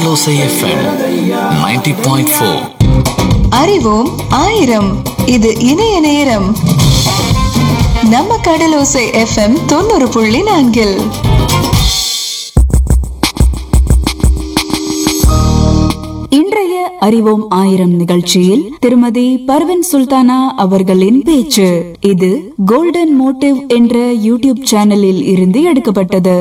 கடலோசை FM 90.4 point four அறிவோம் ஆயிரம் இது இணைய நேரம் நம்ம கடலோசை எஃப்எம் தொண்ணூறு புள்ளி நான்கில் இன்றைய அறிவோம் ஆயிரம் நிகழ்ச்சியில் திருமதி பர்வின் சுல்தானா அவர்களின் பேச்சு இது கோல்டன் மோட்டிவ் என்ற யூடியூப் சேனலில் இருந்து எடுக்கப்பட்டது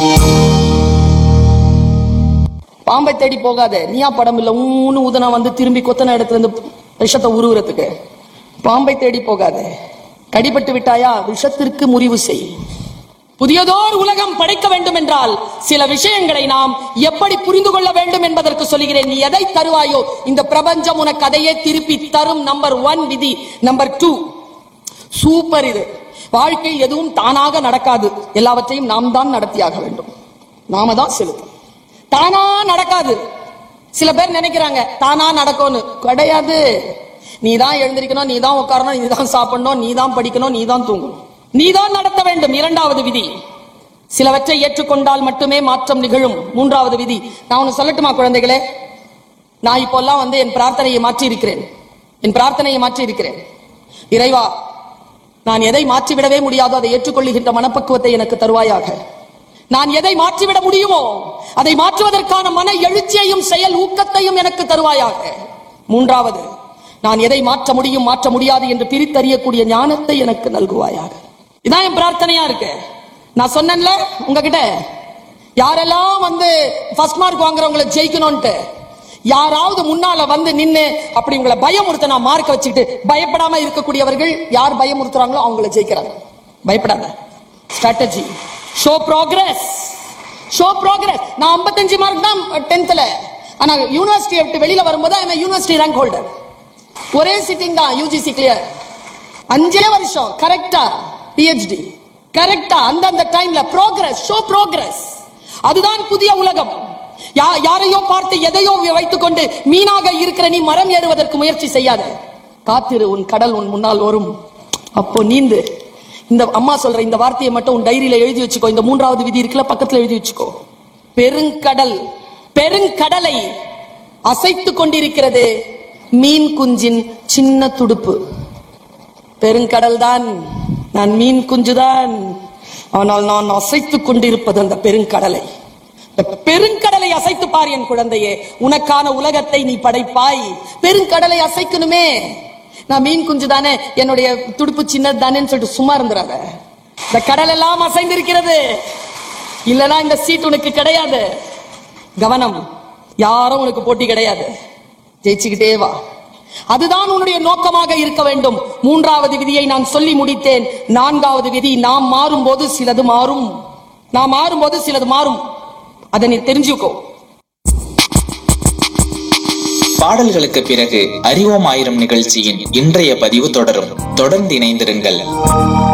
பாம்பை தேடி போகாத நீயா படம் இல்ல ஊன்னு ஊதுனா வந்து திரும்பி கொத்தன இடத்துல இருந்து விஷத்தை உருவுறதுக்கு பாம்பை தேடி போகாத கடிபட்டு விட்டாயா விஷத்திற்கு முறிவு செய் புதியதோர் உலகம் படைக்க வேண்டும் என்றால் சில விஷயங்களை நாம் எப்படி புரிந்து கொள்ள வேண்டும் என்பதற்கு சொல்லுகிறேன் நீ எதை தருவாயோ இந்த பிரபஞ்சம் உனக்கு அதையே திருப்பி தரும் நம்பர் ஒன் விதி நம்பர் டூ சூப்பர் இது வாழ்க்கை எதுவும் தானாக நடக்காது எல்லாவற்றையும் நாம் தான் நடத்தியாக வேண்டும் நாம தான் செலுத்தணும் தானா நடக்காது சில பேர் நினைக்கிறாங்க தானா நடக்கும்னு கிடையாது நீ தான் எழுந்திருக்கணும் நீ தான் உட்காரணும் நீ தான் சாப்பிடணும் நீ தான் படிக்கணும் நீ தான் தூங்கணும் நீ தான் நடத்த வேண்டும் இரண்டாவது விதி சிலவற்றை ஏற்றுக்கொண்டால் மட்டுமே மாற்றம் நிகழும் மூன்றாவது விதி நான் ஒன்னு சொல்லட்டுமா குழந்தைகளே நான் இப்போல்லாம் வந்து என் பிரார்த்தனையை மாற்றி இருக்கிறேன் என் பிரார்த்தனையை மாற்றி இருக்கிறேன் இறைவா நான் எதை மாற்றிவிடவே முடியாதோ அதை ஏற்றுக்கொள்ளுகின்ற மனப்பக்குவத்தை எனக்கு தருவாயாக நான் எதை மாற்றிவிட முடியுமோ அதை மாற்றுவதற்கான மன எழுச்சியையும் செயல் ஊக்கத்தையும் எனக்கு தருவாயாக மூன்றாவது நான் எதை மாற்ற முடியும் மாற்ற முடியாது என்று பிரித்தறியக்கூடிய ஞானத்தை எனக்கு நல்குவாயாக இதான் என் பிரார்த்தனையா இருக்கு நான் சொன்னேன்ல உங்ககிட்ட யாரெல்லாம் வந்து ஃபர்ஸ்ட் மார்க் வாங்குறவங்களை ஜெயிக்கணும்ட்டு யாராவது முன்னால வந்து நின்னு அப்படி உங்களை பயமுறுத்த நான் மார்க்க வச்சுக்கிட்டு பயப்படாம இருக்கக்கூடியவர்கள் யார் பயமுறுத்துறாங்களோ அவங்கள ஜெயிக்கிறாங்க பயப்படாத strategy show progress show progress நான் 55 மார்க் தான் டென்த்ல ஆனா யூனிவர்சிட்டி விட்டு வெளியில வரும்போது நான் யூனிவர்சிட்டி ரேங்க் ஹோல்டர் ஒரே சிட்டிங் தான் யூஜிசி கிளியர் அஞ்சே வருஷம் கரெக்டா பிஹெச்டி கரெக்டா அந்தந்த டைம்ல ப்ரோக்ரஸ் ஷோ ப்ரோக்ரஸ் அதுதான் புதிய உலகம் யா- யாரையோ பார்த்து எதையோ வைத்துக்கொண்டு மீனாக இருக்கிற நீ மரம் ஏறுவதற்கு முயற்சி செய்யாத காத்திரு உன் கடல் உன் முன்னால் வரும் அப்போ நீந்து இந்த அம்மா சொல்ற இந்த வார்த்தையை மட்டும் உன் டைரியில எழுதி வச்சுக்கோ இந்த மூன்றாவது விதி இருக்குல்ல பக்கத்துல எழுதி வச்சுக்கோ பெருங்கடல் பெருங்கடலை அசைத்து கொண்டிருக்கிறது மீன் குஞ்சின் சின்ன துடுப்பு பெருங்கடல் தான் நான் மீன் குஞ்சுதான் ஆனால் நான் அசைத்துக் கொண்டிருப்பது அந்த பெருங்கடலை இந்த பெருங்கடலை அசைத்து பார் என் குழந்தையே உனக்கான உலகத்தை நீ படைப்பாய் பெருங்கடலை அசைக்கணுமே நான் மீன் குஞ்சு தானே என்னுடைய துடுப்பு சின்னது தானேன்னு சொல்லிட்டு சும்மா இருந்துறாத இந்த கடல் எல்லாம் அசைந்திருக்கிறது இல்லனா இந்த சீட் உனக்கு கிடையாது கவனம் யாரும் உனக்கு போட்டி கிடையாது ஜெயிச்சுக்கிட்டே வா அதுதான் உன்னுடைய நோக்கமாக இருக்க வேண்டும் மூன்றாவது விதியை நான் சொல்லி முடித்தேன் நான்காவது விதி நாம் மாறும்போது சிலது மாறும் நாம் மாறும்போது சிலது மாறும் அதை நீ தெரிஞ்சுக்கோ பாடல்களுக்கு பிறகு அறிவோம் ஆயிரம் நிகழ்ச்சியின் இன்றைய பதிவு தொடரும் தொடர்ந்து இணைந்திருங்கள்